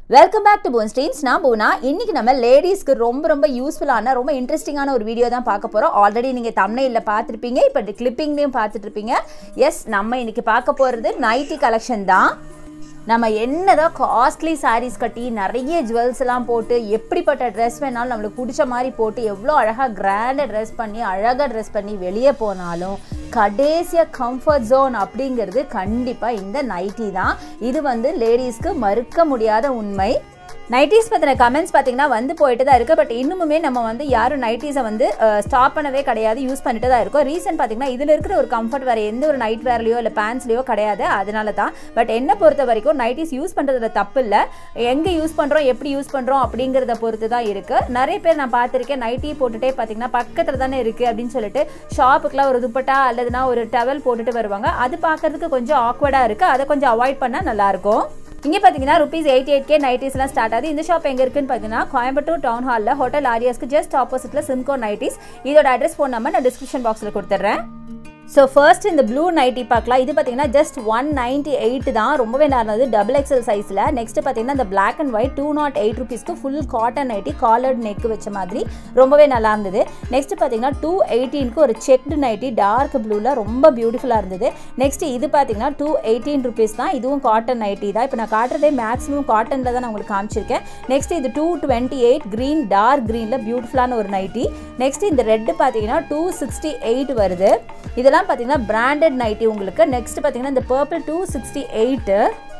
welcome back to போன்ஸ்டீன்ஸ் நான் போனா இன்னைக்கு நம்ம லேடிஸ்க்கு ரொம்ப ரொம்ப யூஸ்ஃபுல்லான ரொம்ப இன்ட்ரெஸ்டிங்கான ஒரு வீடியோ தான் பார்க்க போகிறோம் ஆல்ரெடி நீங்கள் தமிழில் பார்த்துருப்பீங்க இப்போ கிளிப்பிங்லேயும் பார்த்துட்டு இருப்பீங்க எஸ் நம்ம இன்னைக்கு பார்க்க போகிறது நைட்டி கலெக்ஷன் தான் நம்ம என்னதான் காஸ்ட்லி சாரீஸ் கட்டி நிறைய ஜுவல்ஸ் எல்லாம் போட்டு எப்படிப்பட்ட ட்ரெஸ் வேணாலும் நம்மளுக்கு பிடிச்ச மாதிரி போட்டு எவ்வளோ அழகாக கிராண்டாக ட்ரெஸ் பண்ணி அழகாக ட்ரெஸ் பண்ணி வெளியே போனாலும் கடைசியாக கம்ஃபர்ட் ஜோன் அப்படிங்கிறது கண்டிப்பாக இந்த நைட்டி தான் இது வந்து லேடிஸ்க்கு மறுக்க முடியாத உண்மை நைட்டிஸ் பற்றின கமெண்ட்ஸ் பார்த்தீங்கன்னா வந்து போயிட்டு தான் இருக்குது பட் இன்னுமுமே நம்ம வந்து யாரும் நைட்டிஸை வந்து ஸ்டாப் பண்ணவே கிடையாது யூஸ் பண்ணிட்டு தான் இருக்கோம் ரீசன் பார்த்தீங்கன்னா இதில் இருக்கிற ஒரு கம்ஃபர்ட் வேறு எந்த ஒரு நைட் வேர்லையோ இல்லை பேண்ட்ஸ்லையோ கிடையாது அதனால தான் பட் என்னை பொறுத்த வரைக்கும் நைட்டிஸ் யூஸ் பண்ணுறதுல தப்பு இல்லை எங்கே யூஸ் பண்ணுறோம் எப்படி யூஸ் பண்ணுறோம் அப்படிங்கிறத பொறுத்து தான் இருக்குது நிறைய பேர் நான் பார்த்துருக்கேன் நைட்டி போட்டுட்டே பார்த்தீங்கன்னா பக்கத்தில் தானே இருக்குது அப்படின்னு சொல்லிட்டு ஷாப்புக்குலாம் ஒரு துப்பட்டா அல்லதுனா ஒரு டவல் போட்டுட்டு வருவாங்க அது பார்க்கறதுக்கு கொஞ்சம் ஆக்வர்டாக இருக்குது அதை கொஞ்சம் அவாய்ட் பண்ணால் நல்லாயிருக்கும் இங்கே பார்த்தீங்கன்னா ருபீஸ் எயிட்டி எயிட் கே நைட்டிஸ்லாம் ஸ்டார்ட் ஆகுது இந்த ஷாப் எங்கே இருக்குன்னு பார்த்தீங்கன்னா கோயம்புத்தூர் டவுன் ஹாலில் ஹோட்டல் ஆரியாஸ்க்கு ஜஸ்ட் ஆப்போசிட்டில் சிம்கோ நைட்டிஸ் இதோட அட்ரஸ் ஃபோன் நம்பர் நான் டிஸ்கிரிப்ஷன் பாக்ஸில் கொடுத்துட்றேன் ஸோ ஃபர்ஸ்ட் இந்த ப்ளூ நைட்டி பார்க்கலாம் இது பார்த்தீங்கன்னா ஜஸ்ட் ஒன் நைன்ட்டி எயிட் தான் ரொம்பவே நல்லா டபுள் எக்ஸல் சைஸில் நெக்ஸ்ட் பார்த்தீங்கன்னா இந்த black and white two naught eight ருபீஸ்க்கு full cotton nightie collared neck வச்ச மாதிரி ரொம்பவே நல்லா இருந்தது நெக்ஸ்ட் பார்த்தீங்கன்னா டூ எயிட்டீனுக்கு ஒரு செக்டு நைட்டி டார்க் ப்ளூவில் ரொம்ப பியூட்டிஃபுல்லாக இருந்தது நெக்ஸ்ட் இது பார்த்தீங்கன்னா டூ எயிட்டீன் ருபீஸ் தான் இதுவும் காட்டன் நைட்டி தான் இப்போ நான் காட்டுறதே மேக்ஸிமம் காட்டனில் தான் நான் உங்களுக்கு காமிச்சிருக்கேன் நெக்ஸ்ட் இது two twenty eight green dark க்ரீனில் பியூட்டிஃபுல்லான ஒரு நைட்டி நெக்ஸ்ட் இந்த ரெட்டு பார்த்தீங்கன்னா டூ சிக்ஸ்டி எயிட் வருது இதெல்லாம் இதெல்லாம் பார்த்தீங்கன்னா பிராண்டட் நைட்டி உங்களுக்கு நெக்ஸ்ட் பார்த்தீங்கன்னா இந்த பர்பிள் டூ சிக்ஸ்டி எயிட்டு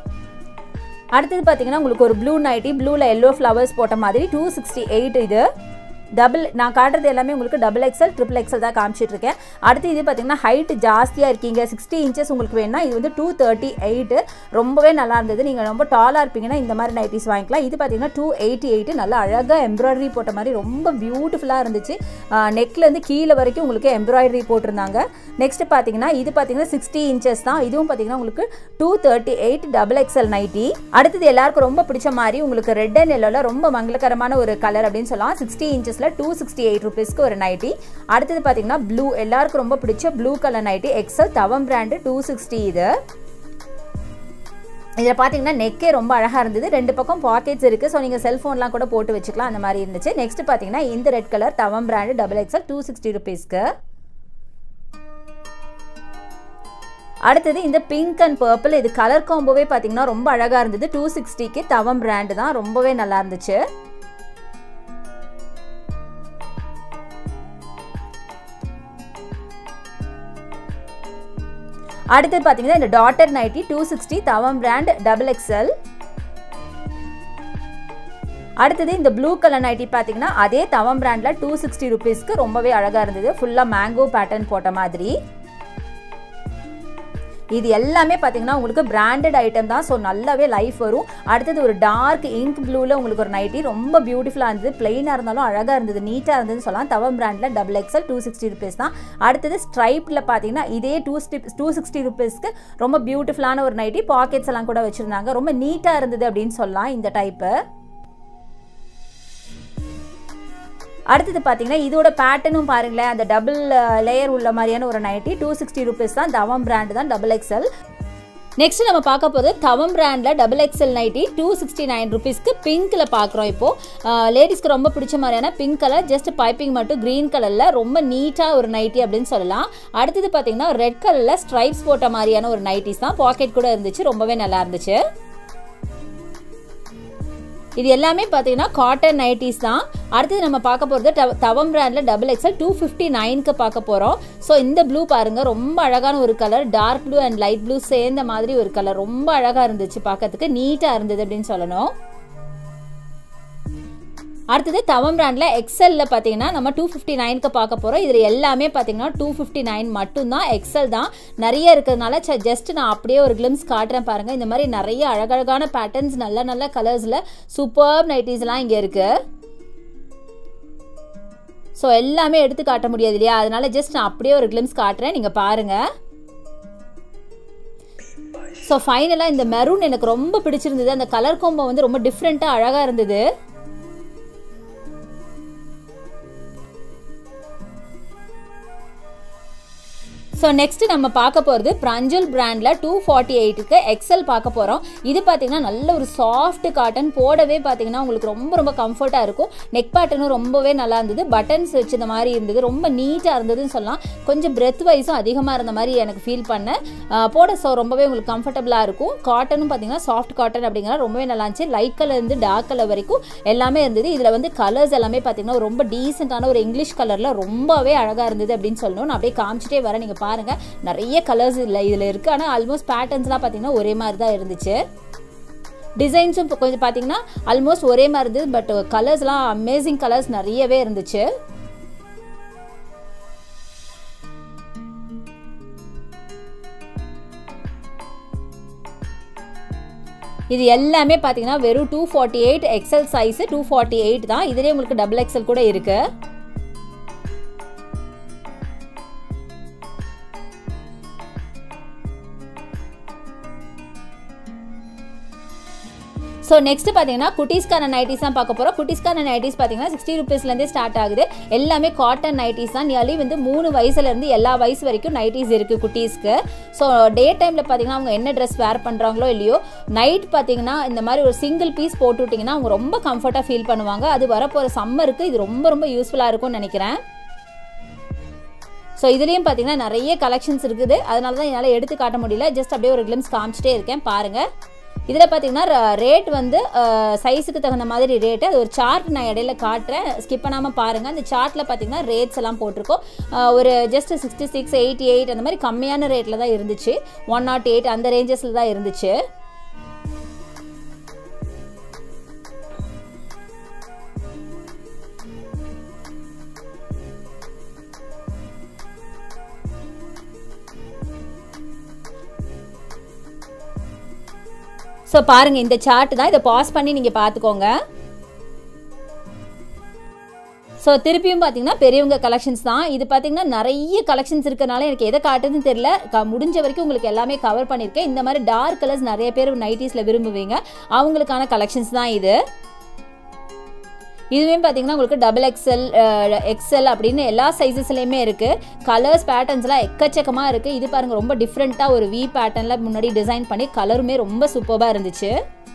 அடுத்தது பார்த்தீங்கன்னா உங்களுக்கு ஒரு ப்ளூ நைட்டி ப்ளூவில் எல்லோ ஃப்ளவர்ஸ் போட்ட மாதிரி டூ சிக்ஸ்டி எயிட் இது டபுள் நான் காட்டுறது எல்லாமே உங்களுக்கு டபுள் எக்ஸல் ட்ரிபிள் எக்ஸல் தான் காமிச்சிட்டு இருக்கேன் அடுத்து இது பார்த்தீங்கன்னா ஹைட் ஜாஸ்தியாக இருக்கீங்க சிக்ஸ்டி இன்ச்சஸ் உங்களுக்கு வேணும்னா இது வந்து டூ தேர்ட்டி எயிட்டு ரொம்பவே நல்லா இருந்தது நீங்கள் ரொம்ப டாலாக இருப்பீங்கன்னா இந்த மாதிரி நைட்டிஸ் வாங்கிக்கலாம் இது பார்த்தீங்கன்னா டூ எயிட்டி எயிட்டு நல்லா அழகாக எம்ப்ராய்டரி போட்ட மாதிரி ரொம்ப பியூட்டிஃபுல்லாக இருந்துச்சு நெக்லேருந்து கீழே வரைக்கும் உங்களுக்கு எம்ப்ராய்டரி போட்டிருந்தாங்க நெக்ஸ்ட் பார்த்தீங்கன்னா இது பார்த்தீங்கன்னா சிக்ஸ்டி இன்ச்சஸ் தான் இதுவும் பார்த்தீங்கன்னா உங்களுக்கு two thirty eight double XL nightie அடுத்தது எல்லாருக்கும் ரொம்ப பிடிச்ச மாதிரி உங்களுக்கு ரெட் அண்ட் எல்லோவில் ரொம்ப மங்களகரமான ஒரு கலர் அப்படின்னு சொல்லலாம் சிக்ஸ்டி இன்ச்சஸ் இன்ச்சஸில் டூ சிக்ஸ்டி எயிட் ருபீஸ்க்கு ஒரு நைட்டி அடுத்தது பார்த்தீங்கன்னா ப்ளூ எல்லாருக்கும் ரொம்ப பிடிச்ச blue colour nightie XL Thavam brand two sixty இது இதில் பார்த்தீங்கன்னா நெக்கே ரொம்ப அழகாக இருந்தது ரெண்டு பக்கம் பாக்கெட்ஸ் இருக்குது ஸோ நீங்கள் செல்ஃபோன்லாம் கூட போட்டு வச்சுக்கலாம் அந்த மாதிரி இருந்துச்சு நெக்ஸ்ட் பார்த்தீங்கன்னா இந்த red colour Thavam brand double XL two sixty ருபீஸ்க்கு அடுத்தது இந்த பிங்க் அண்ட் பர்பிள் இது கலர் காம்போவே பார்த்தீங்கன்னா ரொம்ப அழகாக இருந்தது டூ சிக்ஸ்டிக்கு தவம் பிராண்டு தான் ரொம்பவே நல்லா இருந்துச்சு அடுத்தது பார்த்தீங்கன்னா இந்த டாட்டர் nightie two sixty Thavam brand double XL அடுத்தது இந்த ப்ளூ கலர் நைட்டி பார்த்தீங்கன்னா அதே தவம் பிராண்டில் டூ சிக்ஸ்டி ருபீஸ்க்கு ரொம்பவே அழகாக இருந்தது ஃபுல்லாக மேங்கோ பேட்டர்ன் போட்ட மாதிரி இது எல்லாமே பார்த்தீங்கன்னா உங்களுக்கு பிராண்டட் ஐட்டம் தான் ஸோ நல்லாவே லைஃப் வரும் அடுத்தது ஒரு டார்க் இங்க் ப்ளூவில் உங்களுக்கு ஒரு நைட்டி ரொம்ப பியூட்டிஃபுல்லாக இருந்தது பிளெயினாக இருந்தாலும் அழகாக இருந்தது நீட்டாக இருந்ததுன்னு சொல்லலாம் தவம் பிராண்டில் double XL two sixty rupees தான் அடுத்தது ஸ்ட்ரைப்பில் பார்த்தீங்கன்னா இதே டூ ஸ்டிப் டூ சிக்ஸ்டி ருபீஸ்க்கு ரொம்ப பியூட்டிஃபுல்லான ஒரு நைட்டி பாக்கெட்ஸ் எல்லாம் கூட வச்சுருந்தாங்க ரொம்ப நீட்டாக இருந்தது அப்படின்னு சொல்லலாம் இந்த டைப்பு அடுத்தது பார்த்தீங்கன்னா இதோட பேட்டர்னும் பாருங்களேன் அந்த டபுள் லேயர் உள்ள மாதிரியான ஒரு நைட்டி டூ சிக்ஸ்டி ருபீஸ் தான் தவம் பிராண்டு தான் டபுள் எக்ஸல் நெக்ஸ்ட் நம்ம பார்க்க போகிறது தவம் பிராண்டில் double XL nightie two sixty nine ருபீஸ்க்கு பிங்க்கில் பார்க்குறோம் இப்போது லேடிஸ்க்கு ரொம்ப பிடிச்ச மாதிரியான பிங்க் கலர் ஜஸ்ட் பைப்பிங் மட்டும் க்ரீன் கலரில் ரொம்ப நீட்டாக ஒரு நைட்டி அப்படின்னு சொல்லலாம் அடுத்தது பார்த்தீங்கன்னா ரெட் கலரில் ஸ்ட்ரைப்ஸ் போட்ட மாதிரியான ஒரு நைட்டிஸ் தான் பாக்கெட் கூட இருந்துச்சு ரொம்பவே நல்லா இருந்துச்சு இது எல்லாமே பார்த்தீங்கன்னா காட்டன் நைட்டிஸ் தான் அடுத்தது நம்ம பார்க்க போகிறது தவம் பிராண்டில் டபுள் எக்ஸல் டூ ஃபிஃப்டி நைனுக்கு பார்க்க போகிறோம் ஸோ இந்த ப்ளூ பாருங்கள் ரொம்ப அழகான ஒரு colour dark blue and light blue சேர்ந்த மாதிரி ஒரு கலர் ரொம்ப அழகாக இருந்துச்சு பார்க்கறதுக்கு நீட்டாக இருந்தது அப்படின்னு சொல்லணும் அடுத்தது தவம் பிராண்டில் எக்ஸலில் பார்த்தீங்கன்னா நம்ம டூ ஃபிஃப்டி நைனுக்கு பார்க்க போகிறோம் இதில் எல்லாமே பார்த்தீங்கன்னா டூ ஃபிஃப்டி நைன் மட்டும்தான் எக்ஸல் தான் நிறைய இருக்கிறதுனால ஜஸ்ட் நான் அப்படியே ஒரு கிளிம்ஸ் காட்டுறேன் பாருங்கள் இந்த மாதிரி நிறைய அழகழகான பேட்டர்ன்ஸ் நல்ல நல்ல கலர்ஸில் சூப்பர் நைட்டிஸ்லாம் இங்கே இருக்குது ஸோ எல்லாமே எடுத்து காட்ட முடியாது இல்லையா அதனால ஜஸ்ட் நான் அப்படியே ஒரு கிளிம்ஸ் காட்டுறேன் நீங்கள் பாருங்கள் ஸோ ஃபைனலாக இந்த மெரூன் எனக்கு ரொம்ப பிடிச்சிருந்தது அந்த கலர் கோம்போ வந்து ரொம்ப டிஃப்ரெண்ட்டாக அழகாக இருந்தது ஸோ நெக்ஸ்ட் நம்ம பார்க்க போகிறது பிரஞ்சல் பிராண்டில் டூ ஃபார்ட்டி எயிட்டுக்கு எக்ஸல் பார்க்க போகிறோம் இது பார்த்தீங்கன்னா நல்ல ஒரு சாஃப்ட் காட்டன் போடவே பார்த்தீங்கன்னா உங்களுக்கு ரொம்ப ரொம்ப கம்ஃபர்ட்டாக இருக்கும் நெக் பேட்டர்னும் ரொம்பவே நல்லா இருந்தது பட்டன்ஸ் வச்ச மாதிரி இருந்தது ரொம்ப நீட்டாக இருந்ததுன்னு சொல்லலாம் கொஞ்சம் பிரெத் வைஸும் அதிகமாக இருந்த மாதிரி எனக்கு ஃபீல் பண்ணேன் ஆஹ் போட ஸோ ரொம்பவே உங்களுக்கு கம்ஃபர்டபுளாக இருக்கும் காட்டனும் பார்த்தீங்கன்னா சாஃப்ட் காட்டன் அப்படிங்கிற ரொம்பவே நல்லா இருந்துச்சு லைட் கலர் இருந்து டார்க் கலர் வரைக்கும் எல்லாமே இருந்தது இதில் வந்து கலர்ஸ் எல்லாமே பார்த்தீங்கன்னா ரொம்ப டீசெண்டான ஒரு இங்கிலீஷ் கலரில் ரொம்பவே அழகாக இருந்தது அப்படின்னு சொல்லணும் நான் அப்படியே காமிச்சிட்டே வரேன் நீங்கள் பாருங்கள் நிறைய கலர்ஸ் இல்லை இதில் இருக்குது ஆனால் ஆல்மோஸ்ட் பேட்டர்ன்ஸ்லாம் பார்த்தீங்கன்னா ஒரே மாதிரி தான் இருந்துச்சு டிசைன்ஸும் இப்போ கொஞ்சம் பார்த்தீங்கன்னா ஆல்மோஸ்ட் ஒரே மாதிரி இருந்தது பட் கலர்ஸ்லாம் அமேசிங் கலர்ஸ் நிறையவே இருந்துச்சு இது எல்லாமே பார்த்தீங்கன்னா வெறும் two forty eight XL size two forty eight தான் இதுலேயே உங்களுக்கு டபுள் எக்ஸல் கூட இருக்குது ஸோ நெக்ஸ்ட் பார்த்தீங்கன்னா குட்டீஸ்க்கான நைட்டிஸ் தான் பார்க்க போகிறோம் குட்டீஸ்க்கான நைட்டிஸ் பார்த்தீங்கன்னா சிக்ஸ்டி ருபீஸ்லேருந்தே ஸ்டார்ட் ஆகுது எல்லாமே காட்டன் நைட்டிஸ் தான் நியர்லி வந்து மூணு வயசுலேருந்து எல்லா வயசு வரைக்கும் நைட்டிஸ் இருக்குது குட்டீஸ்க்கு ஸோ டே டைமில் பார்த்தீங்கன்னா அவங்க என்ன ட்ரெஸ் வேர் பண்ணுறாங்களோ இல்லையோ நைட் பார்த்தீங்கன்னா இந்த மாதிரி ஒரு சிங்கிள் பீஸ் போட்டு விட்டிங்கன்னா அவங்க ரொம்ப கம்ஃபர்ட்டாக ஃபீல் பண்ணுவாங்க அது வரப்போகிற சம்மருக்கு இது ரொம்ப ரொம்ப யூஸ்ஃபுல்லாக இருக்கும்னு நினைக்கிறேன் ஸோ இதுலேயும் பார்த்தீங்கன்னா நிறைய கலெக்ஷன்ஸ் இருக்குது அதனால தான் என்னால் எடுத்து காட்ட முடியல ஜஸ்ட் அப்படியே ஒரு கிளிம்ஸ் காமிச்சிட்டே இருக்கேன் பாருங்கள் இதில் பார்த்தீங்கன்னா ரேட் வந்து சைஸுக்கு தகுந்த மாதிரி ரேட்டு அது ஒரு சார்ட் நான் இடையில காட்டுறேன் ஸ்கிப் பண்ணாமல் பாருங்கள் அந்த சார்ட்டில் பார்த்தீங்கன்னா ரேட்ஸ் எல்லாம் போட்டிருக்கோம் அஹ், ஒரு just sixty six eighty eight அந்த மாதிரி கம்மியான ரேட்டில் தான் இருந்துச்சு ஒன் நாட் எயிட் அந்த ரேஞ்சஸில் தான் இருந்துச்சு ஸோ பாருங்கள் இந்த சார்ட் தான் இதை பாஸ் பண்ணி நீங்கள் பார்த்துக்கோங்க ஸோ திருப்பியும் பார்த்தீங்கன்னா பெரியவங்க கலெக்ஷன்ஸ் தான் இது பார்த்தீங்கன்னா நிறைய கலெக்ஷன்ஸ் இருக்கனால எனக்கு எதை காட்டுதுன்னு தெரியல க முடிஞ்ச வரைக்கும் உங்களுக்கு எல்லாமே கவர் பண்ணியிருக்கேன் இந்த மாதிரி டார்க் கலர்ஸ் நிறைய பேர் நைட்டிஸில் விரும்புவீங்க அவங்களுக்கான கலெக்ஷன்ஸ் தான் இது இதுவே பார்த்தீங்கன்னா உங்களுக்கு டபுள் எக்ஸ்எல் எக்ஸ்எல் அப்படின்னு எல்லா சைஸஸ்லையுமே இருக்குது கலர்ஸ் பேட்டர்ன்ஸ்லாம் எக்கச்சக்கமாக இருக்குது இது பாருங்கள் ரொம்ப டிஃப்ரெண்ட்டாக ஒரு வி பேட்டர்னில் முன்னாடி டிசைன் பண்ணி கலருமே ரொம்ப சூப்பராக இருந்துச்சு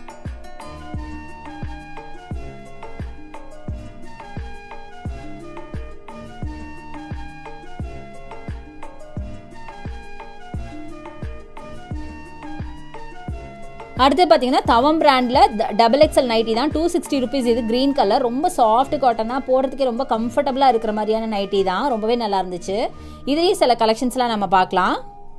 அடுத்து பார்த்தீங்கன்னா தவம் பிராண்டில் டபுள் எக்ஸல் நைட்டி தான் டூ சிக்ஸ்டி ருபீஸ் இது க்ரீன் கலர் ரொம்ப சாஃப்ட் காட்டனாக போடுறதுக்கே ரொம்ப கம்ஃபர்டபுளாக இருக்கிற மாதிரியான நைட்டி தான் ரொம்பவே நல்லா இருந்துச்சு இதுலேயும் சில கலெக்ஷன்ஸ்லாம் நம்ம பார்க்கலாம்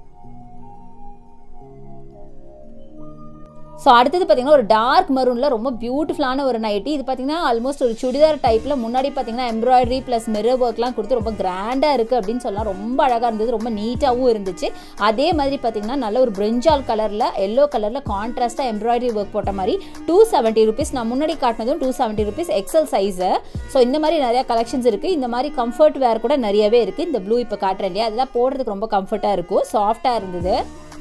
ஸோ அடுத்தது பார்த்தீங்கன்னா ஒரு டார்க் மரூனில் ரொம்ப பியூட்டிஃபுல்லான ஒரு நைட்டி இது பார்த்தீங்கன்னா ஆல்மோஸ்ட் ஒரு சுடிதார் டைப்பில் முன்னாடி பார்த்தீங்கன்னா எம்ப்ராய்டரி ப்ளஸ் மிரர் ஒர்க்லாம் கொடுத்து ரொம்ப கிராண்டாக இருக்குது அப்படின்னு சொல்லலாம் ரொம்ப அழகாக இருந்தது ரொம்ப நீட்டாகவும் இருந்துச்சு அதே மாதிரி பார்த்தீங்கன்னா நல்ல ஒரு பிரிஞ்சால் கலரில் எல்லோ கலரில் கான்ட்ராஸ்ட்டாக எம்ப்ராய்டரி ஒர்க் போட்ட மாதிரி டூ செவன்ட்டி ருபீஸ் நான் முன்னாடி காட்டினதும் two seventy rupees XL size so இந்த மாதிரி நிறையா கலெக்ஷன்ஸ் இருக்குது இந்த மாதிரி கம்ஃபர்ட் வேர் கூட நிறையவே இருக்குது இந்த ப்ளூ இப்போ காட்டுறேன் இல்லையா அதெல்லாம் போடுறதுக்கு ரொம்ப கம்ஃபர்ட்டாக இருக்கும் சாஃப்டாக இருந்தது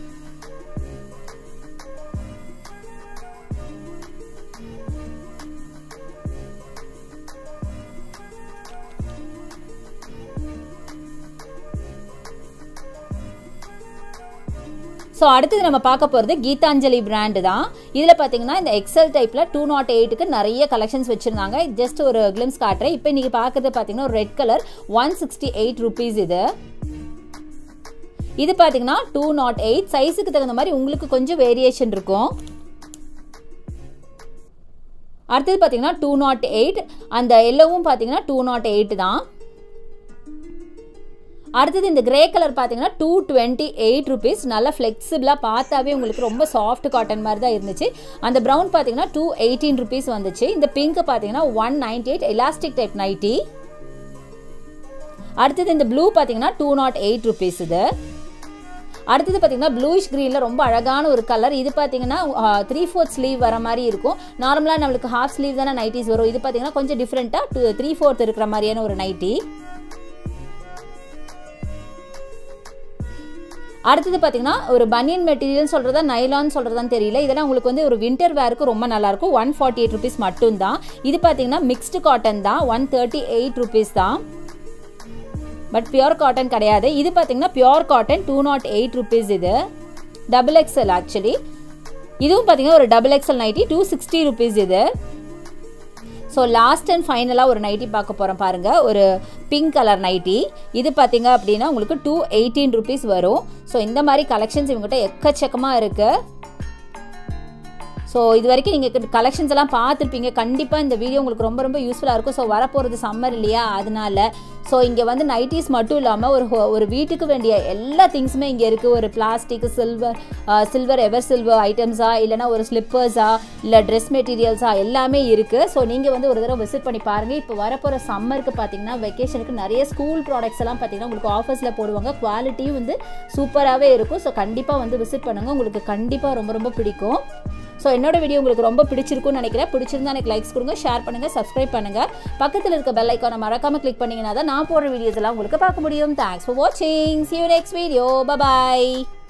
ஸோ அடுத்தது நம்ம பார்க்க போகிறது கீதாஞ்சலி பிராண்டு தான் இதில் பார்த்தீங்கன்னா இந்த எக்ஸல் டைப்பில் டூ நாட் எயிட்டுக்கு நிறைய கலெக்ஷன்ஸ் வச்சுருந்தாங்க ஜஸ்ட் ஒரு கிளிம்ஸ் காட்டுறேன் இப்போ இன்றைக்கி பார்க்குறது பார்த்தீங்கன்னா ஒரு red colour one sixty eight rupees இது இது பார்த்தீங்கன்னா டூ நாட் எயிட் சைஸுக்கு தகுந்த மாதிரி உங்களுக்கு கொஞ்சம் வேரியேஷன் இருக்கும் அடுத்தது பார்த்தீங்கன்னா டூ நாட் எயிட் அந்த எல்லோவும் பார்த்தீங்கன்னா டூ நாட் எயிட் தான் அடுத்தது இந்த கிரே கலர் பார்த்தீங்கன்னா டூ டுவெண்ட்டி எயிட் ருபீஸ் நல்லா ஃப்ளெக்சிபிளாக பார்த்தாவே உங்களுக்கு ரொம்ப சாஃப்ட் காட்டன் மாதிரி தான் இருந்துச்சு அந்த ப்ரௌன் பார்த்தீங்கன்னா டூ எயிட்டீன் ருபீஸ் வந்துச்சு இந்த பிங்க் பார்த்தீங்கன்னா one ninety eight elastic type nightie அடுத்தது இந்த ப்ளூ பார்த்தீங்கன்னா டூ நாட் எயிட் ருபீஸ் இது அடுத்தது பார்த்தீங்கன்னா ப்ளூஷ் க்ரீனில் ரொம்ப அழகான ஒரு கலர் இது பார்த்தீங்கன்னா த்ரீ ஃபோர்த் ஸ்லீவ் வர மாதிரி இருக்கும் நார்மலாக நம்மளுக்கு ஹாஃப் ஸ்லீவ் தானே நைட்டிஸ் வரும் இது பார்த்தீங்கன்னா கொஞ்சம் டிஃப்ரெண்ட்டாக டூ த்ரீ ஃபோர்த் இருக்கிற மாதிரியான ஒரு நைட்டி அடுத்தது பார்த்தீங்கன்னா ஒரு பனியன் மெட்டீரியல் சொல்கிறதா நைலான் சொல்கிறதான்னு தெரியல இதெல்லாம் உங்களுக்கு வந்து ஒரு வின்டர் வேருக்கு ரொம்ப நல்லாயிருக்கும் ஒன் ஃபார்ட்டி எயிட் ருபீஸ் மட்டும்தான் இது பார்த்தீங்கன்னா மிக்ஸ்டு காட்டன் தான் ஒன் தேர்ட்டி எயிட் ருபீஸ் தான் பட் பியோர் காட்டன் கிடையாது இது பார்த்தீங்கன்னா pure cotton two naught eight rupees இது டபுள் எக்ஸ்எல் ஆக்சுவலி இதுவும் பார்த்தீங்கன்னா ஒரு double XL nightie two sixty rupees இது ஸோ லாஸ்ட் அண்ட் ஃபைனலாக ஒரு நைட்டி பார்க்க போகிறோம் பாருங்கள் ஒரு பிங்க் கலர் நைட்டி இது பார்த்தீங்க அப்படின்னா உங்களுக்கு டூ எயிட்டீன் ருபீஸ் வரும் ஸோ இந்த மாதிரி கலெக்ஷன்ஸ் இவங்ககிட்ட எக்கச்சக்கமாக இருக்குது ஸோ இது வரைக்கும் நீங்கள் கலெக்ஷன்ஸ் எல்லாம் பார்த்துருப்பீங்க கண்டிப்பாக இந்த வீடியோ உங்களுக்கு ரொம்ப ரொம்ப யூஸ்ஃபுல்லாக இருக்கும் ஸோ வரப்போகிறது சம்மர் இல்லையா அதனால ஸோ இங்கே வந்து நைட்டிஸ் மட்டும் இல்லாமல் ஒரு ஒரு வீட்டுக்கு வேண்டிய எல்லா திங்ஸுமே இங்கே இருக்குது ஒரு plastic silver silver ever silver ஐட்டம்ஸா இல்லைனா ஒரு ஸ்லிப்பர்ஸா இல்லை ட்ரெஸ் மெட்டீரியல்ஸா எல்லாமே இருக்குது ஸோ நீங்கள் வந்து ஒரு தடவை விசிட் பண்ணி பாருங்கள் இப்போ வரப்போகிற சம்மருக்கு பார்த்தீங்கன்னா வெக்கேஷனுக்கு நிறைய ஸ்கூல் ப்ராடக்ட்ஸ் எல்லாம் பார்த்தீங்கன்னா உங்களுக்கு ஆஃபர்ஸில் போடுவாங்க குவாலிட்டியும் வந்து சூப்பராகவே இருக்கும் ஸோ கண்டிப்பாக வந்து விசிட் பண்ணுங்கள் உங்களுக்கு கண்டிப்பாக ரொம்ப ரொம்ப பிடிக்கும் ஸோ என்னோட வீடியோ உங்களுக்கு ரொம்ப பிடிச்சிருக்கும்னு நினைக்கிறேன் பிடிச்சிருந்தா எனக்கு லைக்ஸ் கொடுங்க ஷேர் பண்ணுங்கள் சப்ஸ்கிரைப் பண்ணுங்கள் பக்கத்தில் இருக்க பெல் ஐக்கானை மறக்காமல் கிளிக் பண்ணிங்கன்னா தான் நான் போடுற வீடியோஸ் எல்லாம் உங்களுக்கு பார்க்க முடியும் தேங்க்ஸ் ஃபார் வாட்சிங் see you next video bye bye